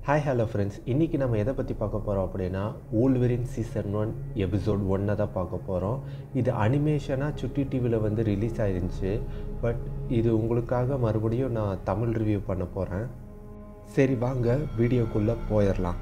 hi hello friends இன்றைக்கி நம்ம எதை பற்றி பார்க்க போகிறோம் அப்படின்னா ஊல்வெரின் சீசன் ஒன் எபிசோட் ஒன்னை தான் பார்க்க போகிறோம் இது அனிமேஷனாக சுட்டி டிவியில் வந்து ரிலீஸ் ஆயிருந்துச்சு பட் இது உங்களுக்காக மறுபடியும் நான் தமிழ் ரிவ்யூ பண்ண போகிறேன் சரி வாங்க வீடியோக்குள்ளே போயிடலாம்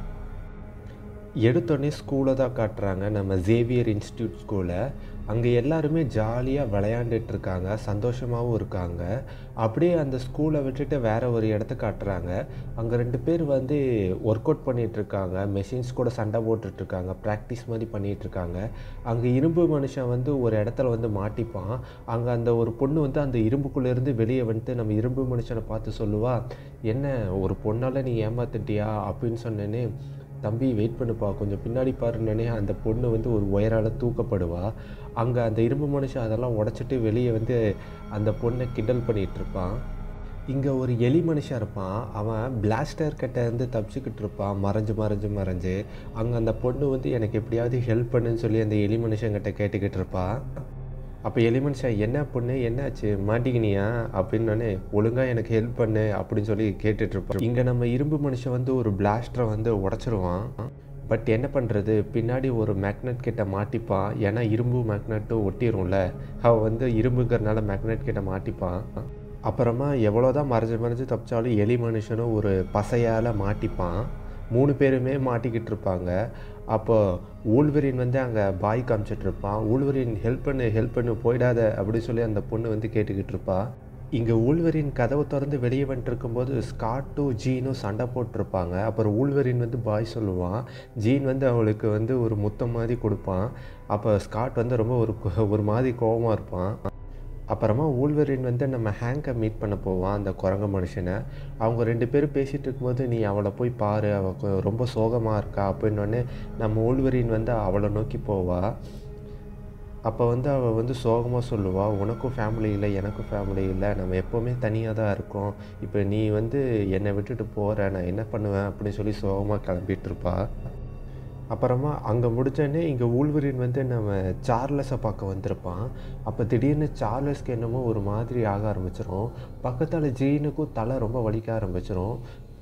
எடுத்தோடனே ஸ்கூலை தான் காட்டுறாங்க நம்ம ஜேவியர் இன்ஸ்டியூட் ஸ்கூலை அங்கே எல்லாருமே ஜாலியாக விளையாண்டுட்டு இருக்காங்க சந்தோஷமாகவும் இருக்காங்க அப்படியே அந்த ஸ்கூலை விட்டுட்டு வேற ஒரு இடத்த காட்டுறாங்க அங்கே ரெண்டு பேர் வந்து ஒர்க் அவுட் பண்ணிகிட்டு இருக்காங்க மெஷின்ஸ் கூட சண்டை போட்டுட்டு இருக்காங்க ப்ராக்டிஸ் மாதிரி பண்ணிகிட்டு இருக்காங்க அங்கே இரும்பு மனுஷன் வந்து ஒரு இடத்துல வந்து மாட்டிப்பான் அங்கே அந்த ஒரு பொண்ணு வந்து அந்த இரும்புக்குள்ளேருந்து வெளியே வந்துட்டு நம்ம இரும்பு மனுஷனை பார்த்து சொல்லுவா என்ன ஒரு பொண்ணால் நீ ஏமாத்திட்டியா அப்படின்னு சொன்னேன்னே தம்பி வெயிட் பண்ணுப்பா கொஞ்சம் பின்னாடி பாருன்னே அந்த பொண்ணு வந்து ஒரு உயரால் தூக்கப்படுவா அங்கே அந்த இரும்பு மனுஷன் அதெல்லாம் உடச்சிட்டு வெளியே வந்து அந்த பொண்ணை கிண்டல் பண்ணிகிட்டு இருப்பான் இங்கே ஒரு எலி மனுஷன் இருப்பான் அவன் பிளாஸ்டர் கிட்ட இருந்து தப்பிச்சுக்கிட்டு இருப்பான் மறைஞ்சு மறைஞ்சு மறைஞ்சு அங்கே அந்த பொண்ணு வந்து எனக்கு எப்படியாவது ஹெல்ப் பண்ணுன்னு சொல்லி அந்த எலி மனுஷங்கிட்ட கேட்டுக்கிட்டு இருப்பான் அப்போ எலி மனுஷன் என்ன பொண்ணு என்னாச்சு மாட்டிக்கினியா அப்படின்னோடனே ஒழுங்காக எனக்கு ஹெல்ப் பண்ணு அப்படின்னு சொல்லி கேட்டுட்ருப்பான் இங்கே நம்ம இரும்பு மனுஷன் வந்து ஒரு பிளாஸ்டரை வந்து உடச்சிருவான் பட் என்ன பண்ணுறது பின்னாடி ஒரு மேக்னெட் கிட்ட மாட்டிப்பான் ஏன்னா இரும்பு மேக்னெட்டும் ஒட்டிடும்ல அவள் வந்து இரும்புங்கிறனால மேக்னெட் கிட்ட மாட்டிப்பான் அப்புறமா எவ்வளோ தான் மறைஞ்சு மறைஞ்சு தப்பிச்சாலும் எலி மனுஷனும் ஒரு பசையால் மாட்டிப்பான் மூணு பேருமே மாட்டிக்கிட்டு இருப்பாங்க அப்போ ஊழ்வரின் வந்து அங்கே பாய் காமிச்சிட்டு இருப்பான் ஊழ்வரின் ஹெல்ப் பண்ணு ஹெல்ப் பண்ணு போயிடாத அப்படின்னு சொல்லி அந்த பொண்ணு வந்து கேட்டுக்கிட்டு இருப்பா இங்கே ஊழ்வரின் கதவை திறந்து வெளியே வந்துட்டு இருக்கும்போது ஸ்காட்டும் ஜீனும் சண்டை போட்டிருப்பாங்க அப்புறம் ஊழ்வரின் வந்து பாய் சொல்லுவான் ஜீன் வந்து அவளுக்கு வந்து ஒரு முத்தம் மாதிரி கொடுப்பான் அப்போ ஸ்காட் வந்து ரொம்ப ஒரு ஒரு மாதிரி கோபமாக இருப்பான் அப்புறமா ஊழ்வரின் வந்து நம்ம ஹேங்கை மீட் பண்ண போவான் அந்த குரங்க மனுஷனை அவங்க ரெண்டு பேரும் பேசிகிட்டு இருக்கும்போது நீ அவளை போய் பாரு அவள் ரொம்ப சோகமாக இருக்கா அப்படின்னோடனே நம்ம ஊழ்வரின் வந்து அவளை நோக்கி போவா அப்போ வந்து அவள் வந்து சோகமாக சொல்லுவாள் உனக்கும் ஃபேமிலி இல்லை எனக்கும் ஃபேமிலி இல்லை நம்ம எப்போவுமே தனியாக தான் இருக்கோம் இப்போ நீ வந்து என்னை விட்டுட்டு போகிற நான் என்ன பண்ணுவேன் அப்படின்னு சொல்லி சோகமாக கிளம்பிட்டு இருப்பா அப்புறமா அங்கே முடித்தோடனே இங்கே ஊழ்வரின் வந்து நம்ம சார்லஸை பார்க்க வந்திருப்பான் அப்போ திடீர்னு சார்லஸ்க்கு என்னமோ ஒரு மாதிரி ஆக ஆரம்பிச்சிடும் பக்கத்தில் ஜீனுக்கும் தலை ரொம்ப வலிக்க ஆரம்பிச்சிடும்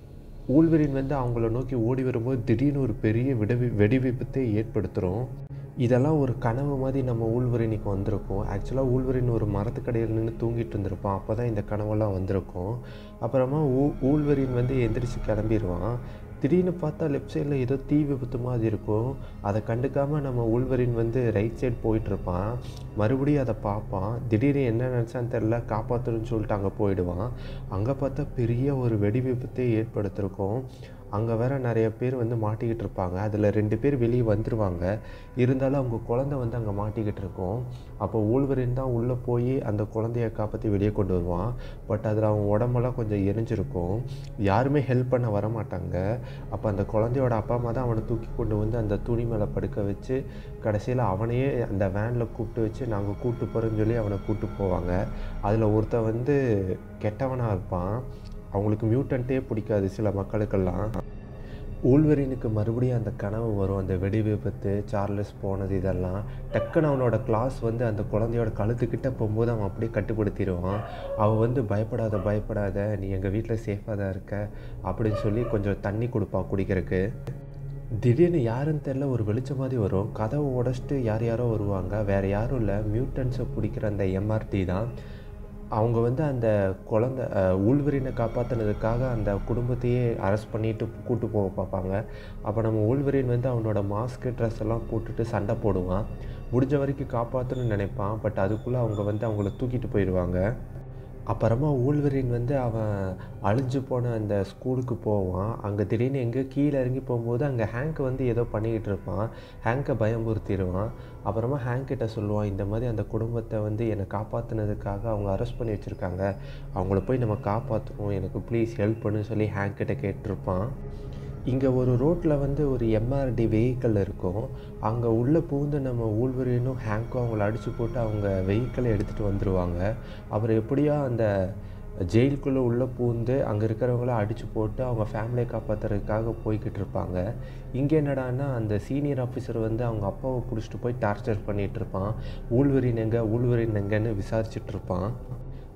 ஊழ்வரின் வந்து அவங்கள நோக்கி ஓடி வரும்போது திடீர்னு ஒரு பெரிய விடவி வெடி விபத்தை ஏற்படுத்துகிறோம் இதெல்லாம் ஒரு கனவு மாதிரி நம்ம ஊழ்வரினிக்கு வந்திருக்கும் ஆக்சுவலாக ஊழ்வரின் ஒரு மரத்துக்கடையில் நின்று தூங்கிட்டு இருந்திருப்பான் அப்போ தான் இந்த கனவெல்லாம் வந்திருக்கும் அப்புறமா ஊ ஊழ்வரின் வந்து எந்திரிச்சு கிளம்பிடுவான் திடீர்னு பார்த்தா லெஃப்ட் சைடில் ஏதோ தீ விபத்து மாதிரி இருக்கும் அதை கண்டுக்காமல் நம்ம உள்வரின் வந்து ரைட் சைடு போயிட்டுருப்பான் மறுபடியும் அதை பார்ப்பான் திடீர்னு என்ன நினச்சான்னு தெரில காப்பாற்றணும்னு சொல்லிட்டு அங்கே போயிடுவான் அங்கே பார்த்தா பெரிய ஒரு வெடி விபத்தை ஏற்படுத்திருக்கோம் அங்கே வேற நிறைய பேர் வந்து மாட்டிக்கிட்டு இருப்பாங்க அதில் ரெண்டு பேர் வெளியே வந்துடுவாங்க இருந்தாலும் அவங்க குழந்த வந்து அங்கே மாட்டிக்கிட்டு இருக்கும் அப்போ ஊழ்வரின் தான் உள்ளே போய் அந்த குழந்தைய காப்பாற்றி வெளியே கொண்டு வருவான் பட் அதில் அவன் உடம்பெல்லாம் கொஞ்சம் எரிஞ்சிருக்கும் யாருமே ஹெல்ப் பண்ண வர மாட்டாங்க அப்போ அந்த குழந்தையோட அப்பா அம்மா தான் அவனை தூக்கி கொண்டு வந்து அந்த துணி மேலே படுக்க வச்சு கடைசியில் அவனையே அந்த வேனில் கூப்பிட்டு வச்சு நாங்கள் கூப்பிட்டு போகிறோன்னு சொல்லி அவனை கூப்பிட்டு போவாங்க அதில் ஒருத்தன் வந்து கெட்டவனாக இருப்பான் அவங்களுக்கு மியூட்டன்ட்டே பிடிக்காது சில மக்களுக்கெல்லாம் ஊழ்வரினுக்கு மறுபடியும் அந்த கனவு வரும் அந்த வெடி விபத்து சார்லஸ் போனது இதெல்லாம் டக்குன்னு அவனோட கிளாஸ் வந்து அந்த குழந்தையோட கழுத்துக்கிட்ட போகும்போது அவன் அப்படியே கட்டுப்படுத்திடுவான் அவன் வந்து பயப்படாத பயப்படாத நீ எங்கள் வீட்டில் சேஃபாக தான் இருக்க அப்படின்னு சொல்லி கொஞ்சம் தண்ணி கொடுப்பான் குடிக்கிறதுக்கு திடீர்னு யாருன்னு தெரில ஒரு வெளிச்சம் மாதிரி வரும் கதவை உடச்சிட்டு யார் யாரோ வருவாங்க வேறு யாரும் இல்லை மியூட்டன்ஸை பிடிக்கிற அந்த எம்ஆர்டி தான் அவங்க வந்து அந்த குழந்த ஊழ்வரினை காப்பாற்றினதுக்காக அந்த குடும்பத்தையே அரெஸ்ட் பண்ணிட்டு கூட்டு போக பார்ப்பாங்க அப்போ நம்ம ஊழ்வரின் வந்து அவனோட மாஸ்க்கு ட்ரெஸ் எல்லாம் போட்டுட்டு சண்டை போடுவான் முடிஞ்ச வரைக்கும் காப்பாற்றணும்னு நினைப்பான் பட் அதுக்குள்ளே அவங்க வந்து அவங்கள தூக்கிட்டு போயிடுவாங்க அப்புறமா ஊழ்வரின் வந்து அவன் அழிஞ்சு போன அந்த ஸ்கூலுக்கு போவான் அங்கே திடீர்னு எங்கே கீழே இறங்கி போகும்போது அங்கே ஹேங்க் வந்து ஏதோ பண்ணிக்கிட்டு இருப்பான் ஹேங்கை பயமுறுத்திடுவான் அப்புறமா ஹேங்க் கிட்ட சொல்லுவான் இந்த மாதிரி அந்த குடும்பத்தை வந்து என்னை காப்பாற்றினதுக்காக அவங்க அரெஸ்ட் பண்ணி வச்சுருக்காங்க அவங்கள போய் நம்ம காப்பாற்றணும் எனக்கு ப்ளீஸ் ஹெல்ப் பண்ணு சொல்லி ஹேங்க் கிட்ட கேட்டிருப்பான் இங்கே ஒரு ரோட்டில் வந்து ஒரு எம்ஆர்டி வெஹிக்கிள் இருக்கும் அங்கே உள்ளே பூந்து நம்ம ஊழ்வரினும் ஹேங்க்கும் அவங்கள அடித்து போட்டு அவங்க வெஹிக்கிளை எடுத்துகிட்டு வந்துடுவாங்க அப்புறம் எப்படியோ அந்த ஜெயிலுக்குள்ளே உள்ளே பூந்து அங்கே இருக்கிறவங்கள அடித்து போட்டு அவங்க ஃபேமிலியை காப்பாற்றுறதுக்காக போய்கிட்டு இருப்பாங்க இங்கே என்னடான்னா அந்த சீனியர் ஆஃபீஸர் வந்து அவங்க அப்பாவை பிடிச்சிட்டு போய் டார்ச்சர் பண்ணிகிட்டு இருப்பான் ஊழ்வரின் எங்கே ஊழ்வரின் எங்கன்னு விசாரிச்சுட்டு இருப்பான்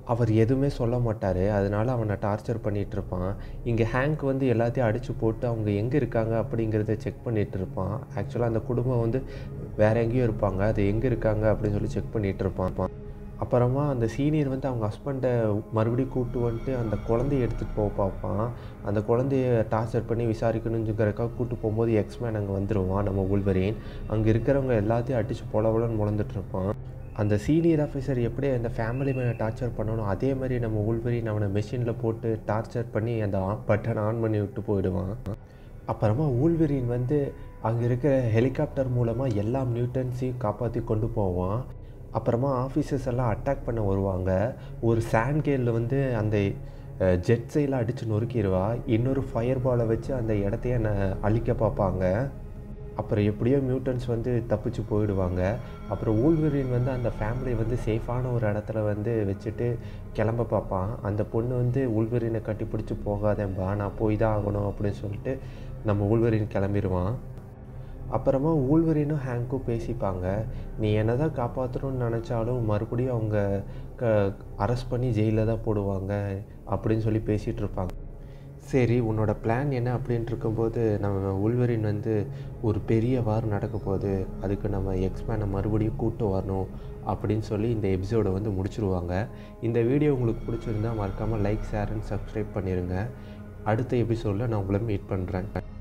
அவர் எதுவுமே சொல்ல மாட்டார் அதனால அவனை டார்ச்சர் பண்ணிகிட்டு இருப்பான் இங்கே ஹேங்க் வந்து எல்லாத்தையும் அடித்து போட்டு அவங்க எங்கே இருக்காங்க அப்படிங்கிறத செக் பண்ணிகிட்டு இருப்பான் ஆக்சுவலாக அந்த குடும்பம் வந்து வேற எங்கேயும் இருப்பாங்க அது எங்கே இருக்காங்க அப்படின்னு சொல்லி செக் பண்ணிகிட்டு இருப்பான் அப்புறமா அந்த சீனியர் வந்து அவங்க ஹஸ்பண்டை மறுபடியும் கூப்பிட்டு வந்துட்டு அந்த குழந்தைய எடுத்துகிட்டு போக பார்ப்பான் அந்த குழந்தைய டார்ச்சர் பண்ணி விசாரிக்கணுங்கிறக்காக கூப்பிட்டு போகும்போது எக்ஸ்மேன் அங்கே வந்துடுவான் நம்ம உள்வரேன் அங்கே இருக்கிறவங்க எல்லாத்தையும் அடித்து பொலவலன்னு முழந்துட்டு இருப்பான் அந்த சீனியர் ஆஃபீஸர் எப்படி அந்த ஃபேமிலி மேலே டார்ச்சர் பண்ணணும் அதே மாதிரி நம்ம உள்வரின் அவனை மெஷினில் போட்டு டார்ச்சர் பண்ணி அந்த பட்டனை ஆன் பண்ணி விட்டு போயிடுவான் அப்புறமா ஊழ்வெறின் வந்து அங்கே இருக்கிற ஹெலிகாப்டர் மூலமாக எல்லா மியூட்டன்ஸையும் காப்பாற்றி கொண்டு போவான் அப்புறமா ஆஃபீஸர்ஸ் எல்லாம் அட்டாக் பண்ண வருவாங்க ஒரு சாண்ட் கேலில் வந்து அந்த ஜெட் சைடில் அடித்து நொறுக்கிடுவா இன்னொரு ஃபயர் பாலை வச்சு அந்த இடத்தையே ந அழிக்க பார்ப்பாங்க அப்புறம் எப்படியோ மியூட்டன்ஸ் வந்து தப்பிச்சு போயிடுவாங்க அப்புறம் ஊழ்வரின் வந்து அந்த ஃபேமிலி வந்து சேஃபான ஒரு இடத்துல வந்து வச்சுட்டு கிளம்ப பார்ப்பான் அந்த பொண்ணு வந்து உள்வரினை கட்டி பிடிச்சி போகாதேன்பா நான் போய் தான் ஆகணும் அப்படின்னு சொல்லிட்டு நம்ம ஊழ்வரின் கிளம்பிடுவான் அப்புறமா ஊழ்வரினும் ஹேங்க்கும் பேசிப்பாங்க நீ என்ன தான் காப்பாற்றணும்னு நினச்சாலும் மறுபடியும் அவங்க க அரெஸ்ட் பண்ணி ஜெயிலில் தான் போடுவாங்க அப்படின்னு சொல்லி பேசிகிட்டு இருப்பாங்க சரி உன்னோட பிளான் என்ன அப்படின்ட்டு இருக்கும்போது நம்ம உள்வரின் வந்து ஒரு பெரிய வார் நடக்க போகுது அதுக்கு நம்ம எக்ஸ்பேனை மறுபடியும் கூட்டு வரணும் அப்படின்னு சொல்லி இந்த எபிசோடை வந்து முடிச்சிருவாங்க இந்த வீடியோ உங்களுக்கு பிடிச்சிருந்தா மறக்காமல் லைக் ஷேர் அண்ட் சப்ஸ்கிரைப் பண்ணிடுங்க அடுத்த எபிசோடில் நான் உங்களை மீட் பண்ணுறேன்